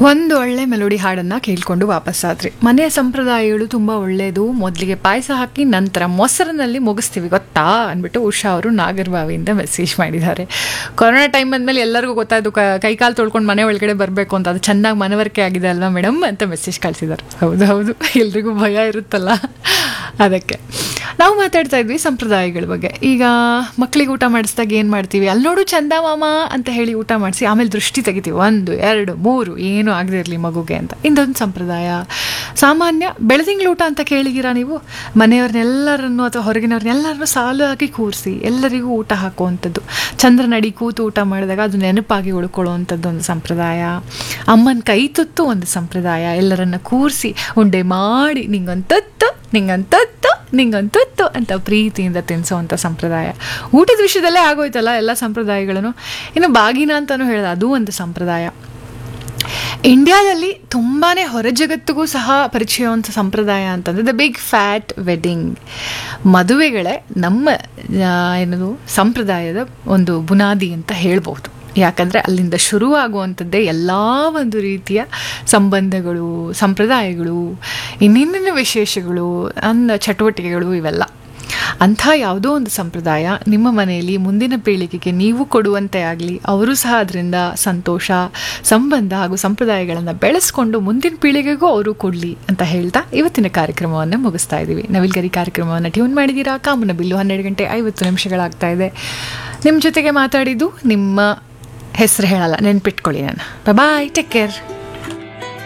ಒಂದು ಒಳ್ಳೆ ಮೆಲೋಡಿ ಹಾಡನ್ನು ಕೇಳಿಕೊಂಡು ವಾಪಸ್ಸಾದ್ರಿ ಮನೆಯ ಸಂಪ್ರದಾಯಗಳು ತುಂಬ ಒಳ್ಳೆಯದು ಮೊದಲಿಗೆ ಪಾಯಸ ಹಾಕಿ ನಂತರ ಮೊಸರಿನಲ್ಲಿ ಮುಗಿಸ್ತೀವಿ ಗೊತ್ತಾ ಅಂದ್ಬಿಟ್ಟು ಉಷಾ ಅವರು ನಾಗರಬಾವಿಯಿಂದ ಮೆಸೇಜ್ ಮಾಡಿದ್ದಾರೆ ಕೊರೋನಾ ಟೈಮ್ ಬಂದಮೇಲೆ ಎಲ್ಲರಿಗೂ ಗೊತ್ತಾಯ್ತು ಕ- ಕೈ ಕಾಲು ತೊಳ್ಕೊಂಡು ಮನೆ ಒಳಗಡೆ ಬರಬೇಕು ಅಂತ ಅದು ಚೆನ್ನಾಗಿ ಮನವರಿಕೆ ಆಗಿದೆ ಅಲ್ವಾ ಮೇಡಮ್ ಅಂತ ಮೆಸೇಜ್ ಕಳಿಸಿದ್ದಾರೆ ಹೌದು ಹೌದು ಎಲ್ರಿಗೂ ಭಯ ಇರುತ್ತಲ್ಲ ಅದಕ್ಕೆ ನಾವು ಮಾತಾಡ್ತಾ ಇದ್ವಿ ಸಂಪ್ರದಾಯಗಳ ಬಗ್ಗೆ ಈಗ ಮಕ್ಕಳಿಗೆ ಊಟ ಮಾಡಿಸಿದಾಗ ಏನು ಮಾಡ್ತೀವಿ ಅಲ್ಲಿ ನೋಡು ಚಂದ ಮಾಮ ಅಂತ ಹೇಳಿ ಊಟ ಮಾಡಿಸಿ ಆಮೇಲೆ ದೃಷ್ಟಿ ತೆಗಿತೀವಿ ಒಂದು ಎರಡು ಮೂರು ಏನು ಆಗದೆ ಇರಲಿ ಮಗುಗೆ ಅಂತ ಇಂದೊಂದು ಸಂಪ್ರದಾಯ ಸಾಮಾನ್ಯ ಬೆಳದಿಂಗ್ಳ ಊಟ ಅಂತ ಕೇಳಿದ್ದೀರಾ ನೀವು ಮನೆಯವ್ರನ್ನೆಲ್ಲರನ್ನು ಅಥವಾ ಹೊರಗಿನವ್ರನ್ನೆಲ್ಲರನ್ನು ಸಾಲಾಗಿ ಕೂರಿಸಿ ಎಲ್ಲರಿಗೂ ಊಟ ಹಾಕುವಂಥದ್ದು ಚಂದ್ರನಡಿ ಕೂತು ಊಟ ಮಾಡಿದಾಗ ಅದು ನೆನಪಾಗಿ ಉಳ್ಕೊಳ್ಳುವಂಥದ್ದು ಒಂದು ಸಂಪ್ರದಾಯ ಅಮ್ಮನ ಕೈ ತುತ್ತು ಒಂದು ಸಂಪ್ರದಾಯ ಎಲ್ಲರನ್ನ ಕೂರಿಸಿ ಉಂಡೆ ಮಾಡಿ ನಿಂಗೊಂತತ್ತು ನಿಂಗಂತತ್ತು ನಿಂಗಂತತ್ತು ಅಂತ ಪ್ರೀತಿಯಿಂದ ತಿನ್ಸೋವಂಥ ಸಂಪ್ರದಾಯ ಊಟದ ವಿಷಯದಲ್ಲೇ ಆಗೋಯ್ತಲ್ಲ ಎಲ್ಲ ಸಂಪ್ರದಾಯಗಳನ್ನು ಇನ್ನು ಬಾಗಿನ ಅಂತಲೂ ಹೇಳಿದ ಅದು ಒಂದು ಸಂಪ್ರದಾಯ ಇಂಡಿಯಾದಲ್ಲಿ ತುಂಬಾ ಹೊರ ಜಗತ್ತಿಗೂ ಸಹ ಪರಿಚಯವಂಥ ಸಂಪ್ರದಾಯ ಅಂತಂದರೆ ದ ಬಿಗ್ ಫ್ಯಾಟ್ ವೆಡ್ಡಿಂಗ್ ಮದುವೆಗಳೇ ನಮ್ಮ ಆ, ಏನದು ಸಂಪ್ರದಾಯದ ಒಂದು ಬುನಾದಿ ಅಂತ ಹೇಳ್ಬೋದು ಯಾಕಂದರೆ ಅಲ್ಲಿಂದ ಶುರುವಾಗುವಂಥದ್ದೇ ಎಲ್ಲ ಒಂದು ರೀತಿಯ ಸಂಬಂಧಗಳು ಸಂಪ್ರದಾಯಗಳು ಇನ್ನಿನ್ನಿನ ವಿಶೇಷಗಳು ಅನ್ನ ಚಟುವಟಿಕೆಗಳು ಇವೆಲ್ಲ ಅಂಥ ಯಾವುದೋ ಒಂದು ಸಂಪ್ರದಾಯ ನಿಮ್ಮ ಮನೆಯಲ್ಲಿ ಮುಂದಿನ ಪೀಳಿಗೆಗೆ ನೀವು ಕೊಡುವಂತೆ ಆಗಲಿ ಅವರು ಸಹ ಅದರಿಂದ ಸಂತೋಷ ಸಂಬಂಧ ಹಾಗೂ ಸಂಪ್ರದಾಯಗಳನ್ನು ಬೆಳೆಸ್ಕೊಂಡು ಮುಂದಿನ ಪೀಳಿಗೆಗೂ ಅವರು ಕೊಡಲಿ ಅಂತ ಹೇಳ್ತಾ ಇವತ್ತಿನ ಕಾರ್ಯಕ್ರಮವನ್ನು ಮುಗಿಸ್ತಾ ಇದ್ದೀವಿ ನವಿಲ್ಗರಿ ಕಾರ್ಯಕ್ರಮವನ್ನು ಟ್ಯೂನ್ ಮಾಡಿದ್ದೀರಾ ಕಾಮನ ಬಿಲ್ಲು ಹನ್ನೆರಡು ಗಂಟೆ ಐವತ್ತು ನಿಮಿಷಗಳಾಗ್ತಾ ಇದೆ ನಿಮ್ಮ ಜೊತೆಗೆ ಮಾತಾಡಿದ್ದು ನಿಮ್ಮ ಹೆಸರು ಹೇಳಲ್ಲ ನೆನ್ಪಿಟ್ಕೊಳ್ಳಿ ನಾನು ಬಾಯ್ ಟೇಕ್ ಕೇರ್